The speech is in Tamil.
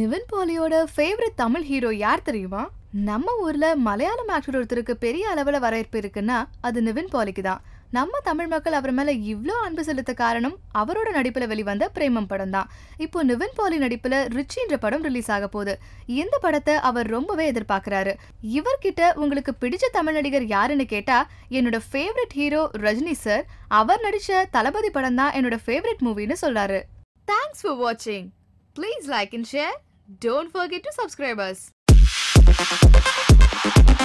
நிவின் பாலியோட ஃபேவரட் தமிழ் ஹீரோ யார் தெரியுமா நம்ம ஊர்ல மலையாளம் ஆக்டர் ஒருத்தருக்கு பெரிய அளவுல வரவேற்பு இருக்குன்னா அது நிவின் பாலிக்கு தான் நம்ம தமிழ் மக்கள் அவர் மேல இவ்ளோ அன்பு செலுத்த காரணம் அவரோட நடிப்புல வெளிவந்த பிரேமம் படம் தான் இப்போ நிவின் பாலி நடிப்புல ரிச்சின்ற படம் ரிலீஸ் ஆக போகுது இந்த படத்தை அவர் ரொம்பவே எதிர்பார்க்கறாரு இவர்கிட்ட உங்களுக்கு பிடிச்ச தமிழ் நடிகர் யாருன்னு கேட்டா என்னோட ஃபேவரட் ஹீரோ ரஜினி சார் அவர் நடிச்ச தளபதி படம் தான் என்னோட ஃபேவரட் மூவின்னு சொல்றாரு தேங்க்ஸ் ஃபார் வாட்சிங் please like and share don't forget to subscribers